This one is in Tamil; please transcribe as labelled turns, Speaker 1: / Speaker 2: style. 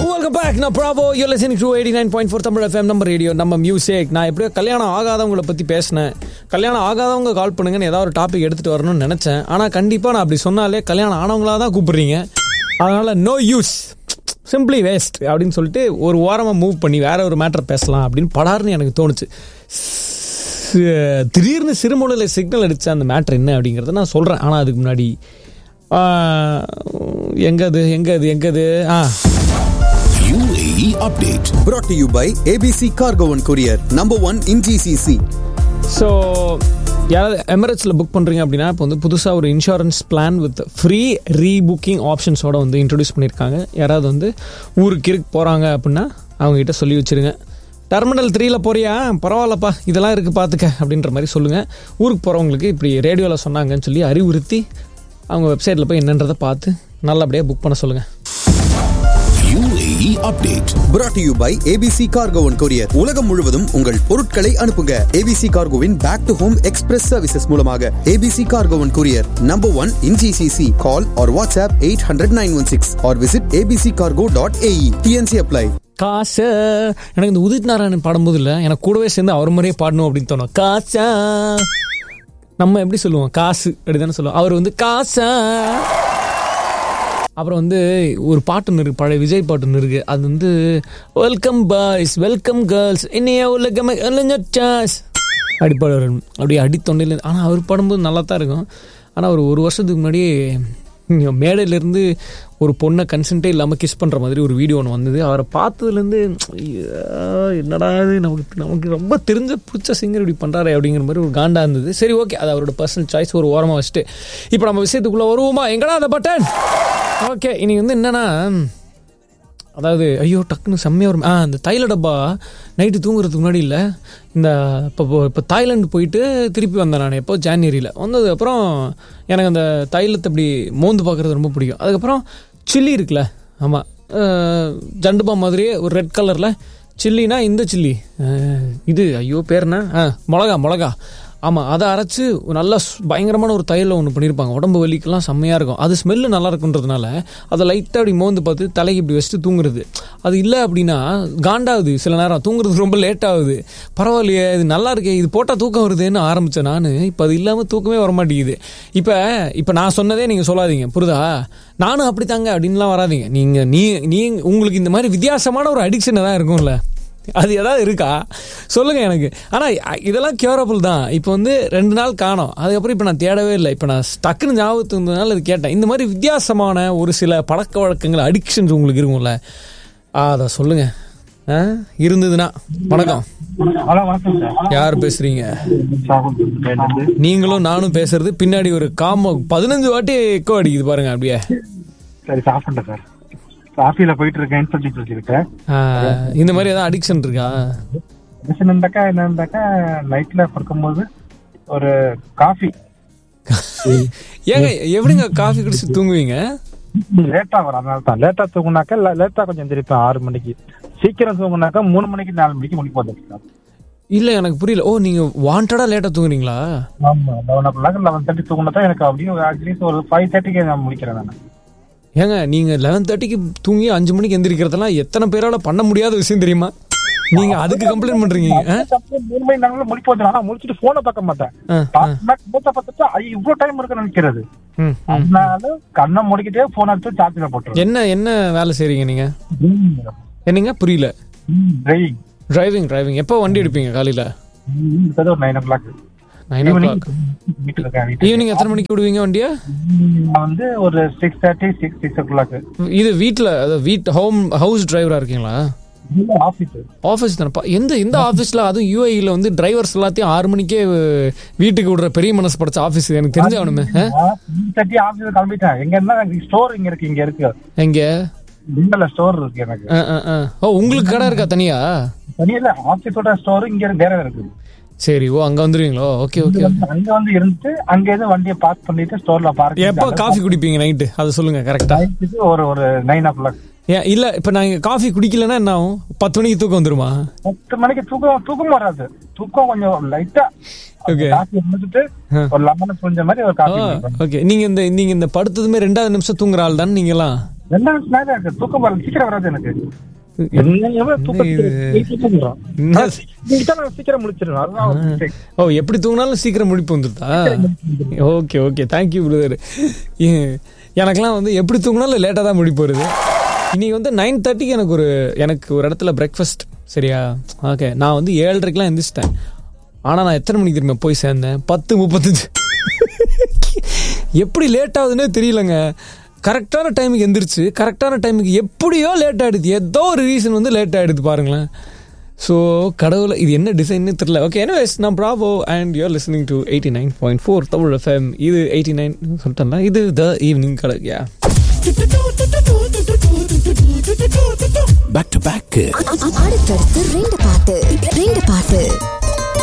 Speaker 1: வெல்கம் பேக் நான் Bravo you listening to eighty nine point four Tamil FM number radio நம்ம மியூசிக் நான் எப்படியோ கல்யாணம் ஆகாதவங்களை பற்றி பேசினேன் கல்யாணம் ஆகாதவங்க கால் பண்ணுங்கன்னு ஏதாவது ஒரு டாபிக் எடுத்துகிட்டு வரணும்னு நினச்சேன் ஆனால் கண்டிப்பாக நான் அப்படி சொன்னாலே கல்யாணம் ஆனவங்களா தான் கூப்பிடுறீங்க அதனால் நோ யூஸ் சிம்பிளி வேஸ்ட் அப்படின்னு சொல்லிட்டு ஒரு ஓரமாக மூவ் பண்ணி வேற ஒரு மேட்டர் பேசலாம் அப்படின்னு படார்னு எனக்கு தோணுச்சு சி- திடீர்னு சிறுமுனையில் சிக்னல் அடித்த அந்த மேட்ரு என்ன அப்படிங்கிறத நான் சொல்கிறேன் ஆனால் அதுக்கு முன்னாடி எங்கே அது எங்கே அது எங்கே அது ah
Speaker 2: UAE update.
Speaker 3: brought to you by ABC Cargo and Courier, number one in GCC.
Speaker 1: So யாராவது எமிரேட்ஸில் புக் பண்ணுறீங்க அப்படின்னா இப்போ வந்து புதுசாக ஒரு insurance plan with free rebooking ஆப்ஷன்ஸோட வந்து இன்ட்ரடியூஸ் பண்ணியிருக்காங்க யாராவது வந்து ஊருக்கு இருக்கு போகிறாங்க அப்படின்னா அவங்ககிட்ட சொல்லி வச்சிருங்க டெர்மினல் த்ரீல போறியா பரவாயில்லப்பா இதெல்லாம் இருக்குது பார்த்துக்க அப்படின்ற மாதிரி சொல்லுங்கள் ஊருக்கு போகிறவங்களுக்கு இப்படி ரேடியோவில் சொன்னாங்கன்னு சொல்லி அறிவுறுத்தி அவங்க வெப்சைட்டில் போய் என்னன்றதை பார்த்து நல்லபடியாக புக் பண்ண சொல்லுங்கள்
Speaker 2: UAE update.
Speaker 3: brought to you by ABC Cargo and Courier. உலகம் முழுவதும் உங்கள் பொருட்களை அனுப்புங்க ABC Cargoவின் back to home express services மூலமாக ABC Cargo and Courier, number one in GCC. Call or WhatsApp 800-916 or visit abccargo.ae. TNC apply.
Speaker 1: காசு எனக்கு இந்த உதித் நாராயணன் பாடும்போது இல்லை எனக்கு கூடவே சேர்ந்து அவர் மாதிரியே பாடணும் அப்படின்னு தோணும் காசா நம்ம எப்படி சொல்லுவோம் காசு அப்படிதானே சொல்லுவோம் அவர் வந்து காசா அப்புறம் வந்து ஒரு பாட்டு ஒன்று இருக்கு பழைய விஜய் பாட்டு ஒன்று இருக்கு அது வந்து வெல்கம் பாய்ஸ் வெல்கம் கேர்ள்ஸ் இன்னைய உலகம் சாஸ் அப்படி பாடுவார் அப்படியே அடி தொண்டையில் ஆனால் அவர் பாடும்போது நல்லா தான் இருக்கும் ஆனால் ஒரு ஒரு வருஷத்துக்கு முன்னாடியே இங்க மேடையிலேருந்து ஒரு பொண்ணை கன்சென்ட்டே இல்லாமல் கிஸ் பண்ணுற மாதிரி ஒரு வீடியோ ஒன்று வந்தது அவரை பார்த்ததுலேருந்து ஐயா, என்னடா இது நமக்கு நமக்கு ரொம்ப தெரிஞ்ச பிடிச்ச சிங்கர் இப்படி பண்ணுறாரு அப்படிங்கிற மாதிரி ஒரு காண்டா இருந்தது சரி ஓகே அது அவரோட பர்சனல் சாய்ஸ் ஒரு ஓரமாக வச்சுட்டு இப்போ நம்ம விஷயத்துக்குள்ளே வருவோமா எங்கடா அந்த பட்டன் ஓகே இன்னைக்கு வந்து என்னன்னா அதாவது ஐயோ டக்குன்னு செம்மையாக வரும் ஆ இந்த தைல டப்பா நைட்டு தூங்குறதுக்கு முன்னாடி இல்லை இந்த இப்போ இப்போ தாய்லாந்து போயிட்டு திருப்பி வந்தேன் நான் எப்போ ஜான்வரியில் வந்ததுக்கப்புறம் எனக்கு அந்த தைலத்தை இப்படி மோந்து பார்க்குறது ரொம்ப பிடிக்கும் அதுக்கப்புறம் சில்லி இருக்குல்ல ஆமாம் ஜண்டுபா மாதிரியே ஒரு ரெட் கலரில் சில்லினா இந்த சில்லி அஹ், இது ஐயோ பேர் என்ன ஆ மிளகா மிளகா ஆமாம் அதை அரைச்சு ஒரு நல்ல ஸ்- பயங்கரமான ஒரு தையலில் ஒன்று பண்ணியிருப்பாங்க உடம்பு வலிக்கெல்லாம் செம்மையாக இருக்கும் அது ஸ்மெல்லு நல்லா இருக்குன்றதுனால அதை லைட்டாக அப்படி மோந்து பார்த்து தலைக்கு இப்படி வச்சுட்டு தூங்குறது அது இல்லை அப்படின்னா காண்டாகுது சில நேரம் தூங்குறது ரொம்ப லேட் ஆகுது பரவாயில்லையே இது நல்லா இருக்கே இது போட்டால் தூக்கம் வருதுன்னு ஆரம்பித்தேன் நான் இப்போ அது இல்லாமல் தூக்கமே வர மாட்டேங்குது இப்போ இப்போ நான் சொன்னதே நீங்கள் சொல்லாதீங்க புரியுதா நானும் அப்படி தாங்க அப்படின்லாம் வராதீங்க நீங்கள் நீ நீ உங்களுக்கு இந்த மாதிரி வித்தியாசமான ஒரு அடிக்ஷன் தான் இருக்கும்ல அது ஏதாவது இருக்கா சொல்லுங்க எனக்கு ஆனால் இதெல்லாம் கியூரபிள் தான் இப்போ வந்து ரெண்டு நாள் காணோம் அதுக்கப்புறம் இப்போ நான் தேடவே இல்லை இப்போ நான் டக்குன்னு ஞாபகத்து இருந்ததுனால இது கேட்டேன் இந்த மாதிரி வித்தியாசமான ஒரு சில பழக்க வழக்கங்கள் அடிக்ஷன்ஸ் உங்களுக்கு இருக்கும்ல ஆ, அதை சொல்லுங்க ஆ, இருந்ததுன்னா வணக்கம்
Speaker 4: ஹலோ வணக்கம் சார்
Speaker 1: யார் பேசுறீங்க
Speaker 4: சாகுல் பேசுறது.
Speaker 1: நீங்களும் நானும் பேசுறது பின்னாடி ஒரு காம பதினஞ்சு வாட்டி எக்கோ அடிக்குது பாருங்க அப்படியே
Speaker 4: சரி சாப்பிட்டேன் சார் காஃபில போயிட்டு இருக்கேன் இன்ஃபர்டிபிலிட்டி இருக்கேன்
Speaker 1: ஆ, இந்த மாதிரி ஏதாவது அடிக்ஷன் இருக்கா
Speaker 4: மிஷின் இருந்தாக்கா என்ன இருந்தாக்கா நைட்ல படுக்கும்போது ஒரு காஃபி
Speaker 1: ஏங்க எப்படிங்க காஃபி குடிச்சு தூங்குவீங்க
Speaker 4: லேட்டா வரும் அதனால தான் லேட்டா தூங்குனாக்கா லேட்டா கொஞ்சம் எந்திரிப்பேன் ஆறு மணிக்கு சீக்கிரம் தூங்குனாக்கா மூணு மணிக்கு நாலு மணிக்கு முடிக்க போதும்
Speaker 1: இல்ல எனக்கு புரியல ஓ நீங்க வாண்டடா லேட்டா தூங்குறீங்களா
Speaker 4: ஆமா eleven o'clock eleven thirty தூங்கினா தான் எனக்கு அப்படியே அட்லீஸ்ட் ஒரு ஃபைவ் தேர்ட்டிக்கு நான் முடிக்கிறேன் நான்
Speaker 1: ஏங்க நீங்க லெவன் தேர்ட்டிக்கு தூங்கி அஞ்சு மணிக்கு எந்திரிக்கிறதெல்லாம் எத்தனை பேரால பண்ண முடியாத விஷயம் தெரியுமா நீங்க அதுக்கு கம்ப்ளைண்ட் பண்றீங்க ஆ?
Speaker 4: மூணு மணி நேரம் முடிக்க போது ஆனா முடிச்சுட்டு போனை பார்க்க மாட்டேன்
Speaker 1: ஆ, ஆ.
Speaker 4: மூத்த பார்த்துட்டு ஐயோ இவ்வளவு டைம் இருக்குன்னு நினைக்கிறது
Speaker 1: ம், ம்.
Speaker 4: அதனால கண்ணை முடிக்கிட்டே போன் எடுத்து சார்ஜ்ல போட்டுருவேன்
Speaker 1: என்ன என்ன வேலை செய்றீங்க நீங்க என்னங்க புரியல
Speaker 4: டிரைவிங்
Speaker 1: டிரைவிங் டிரைவிங் எப்போ வண்டி எடுப்பீங்க காலையில
Speaker 4: ஒரு nine o'clock
Speaker 1: nine o'clock
Speaker 4: வீட்டுல இருக்கேன் வீட்டுல.
Speaker 1: ஈவினிங் எத்தனை மணிக்கு விடுவீங்க வண்டியை
Speaker 4: நான் வந்து ஒரு six thirty six six o'clock
Speaker 1: இது வீட்டில் அதாவது வீட் ஹோம் ஹவுஸ் டிரைவரா இருக்கீங்களா
Speaker 4: ஆபீஸ்
Speaker 1: ஆஃபீஸ் தானப்பா எந்த எந்த ஆஃபீஸில் அதுவும் யூஏஇல வந்து டிரைவர்ஸ் எல்லாத்தையும் ஆறு மணிக்கே அஹ், வீட்டுக்கு விடுற பெரிய மனசு படைச்ச ஆஃபீஸ் எனக்கு தெரிஞ்சவனுமே
Speaker 4: தேர்ட்டி ஆபீஸ் கிளம்பிட்டேன் எங்க என்ன ஸ்டோர் இங்க இருக்கு இங்க இருக்கு
Speaker 1: எங்க
Speaker 4: டிங்கல ஸ்டோர் இருக்கு எனக்கு
Speaker 1: ஆ, ஆ, ஆ. ஓ உங்களுக்கு கடை இருக்கா தனியா
Speaker 4: தனியில ஆபீஸோட ஸ்டோர் இங்க இருக்கு, வேற இருக்கு
Speaker 1: சரி ஓ அங்க வந்துருவீங்களோ ஓகே ஓகே
Speaker 4: அங்க வந்து இருந்துட்டு அங்க இருந்து வண்டியை பார்க் பண்ணிட்டு ஸ்டோர்ல பார்க்
Speaker 1: எப்போ காஃபி குடிப்பீங்க நைட்டு அதை சொல்லுங்க கரெக்டா
Speaker 4: ஒரு ஒரு நைன் ஓ கிளாக்
Speaker 1: ஏன் இல்ல இப்ப நான் காஃபி குடிக்கலன்னா என்ன ஆகும் பத்து மணிக்கு தூக்கம் வந்துருமா
Speaker 4: பத்து மணிக்கு தூக்கம் தூக்கம் வராது தூக்கம் கொஞ்சம் லைட்டா
Speaker 1: Okay.
Speaker 4: காஃபி முடிச்சுட்டு ஒரு லெமன் புரிஞ்ச மாதிரி ஒரு காஃபி குடிப்பேன்.
Speaker 1: ஓகே நீங்க இந்த நீங்க இந்த படுத்ததுமே ரெண்டாவது நிமிஷம் தூங்குற ஆள் தானே நீங்களாம்
Speaker 4: ரெண்டாவது ஸ்நாக் இருக்கு தூக்கம் வரல சீக்கிரம் வராது எனக்கு என்ன எவ்வளவு தூக்கம்
Speaker 1: இது?
Speaker 4: தூங்குறோம்.
Speaker 1: என்ன?
Speaker 4: நான் சீக்கிரம் நான் சீக்கிரம் முடிச்சிருவேன் அதுதான் ஒரு mistake.
Speaker 1: ஓ எப்படி தூங்கினாலும் சீக்கிரம் முடிப்பு வந்துருதா ஓகே ஓகே தேங்க்யூ பிரதர் எனக்கெல்லாம் வந்து எப்படி தூங்கினாலும் லேட்டாக தான் முடிப்பு வருது இன்னைக்கு வந்து நைன் தேர்ட்டிக்கு எனக்கு ஒரு எனக்கு ஒரு இடத்துல பிரேக்ஃபாஸ்ட் சரியா ஓகே நான் வந்து ஏழரைக்கெலாம் எந்திரிச்சிட்டேன் ஆனால் நான் எத்தனை மணிக்கு திரும்ப போய் சேர்ந்தேன் பத்து முப்பத்தஞ்சு எப்படி லேட் ஆகுதுன்னே தெரியலங்க கரெக்டான டைமுக்கு எந்திரிச்சு கரெக்டான டைமுக்கு எப்படியோ லேட் ஆகிடுது ஏதோ ஒரு ரீசன் வந்து லேட் ஆகிடுது பாருங்களேன் ஸோ கடவுளை இது என்ன டிசைன்னு தெரியல ஓகே anyways நான் Bravo and you're listening to eighty nine point four Tamil FM இது எயிட்டி நைன் சொல்லிட்டேன்ல இது த ஈவினிங் கடை யா
Speaker 2: Back to back.
Speaker 5: அடுத்தடுத்து ரெண்டு பாட்டு ரெண்டு பாட்டு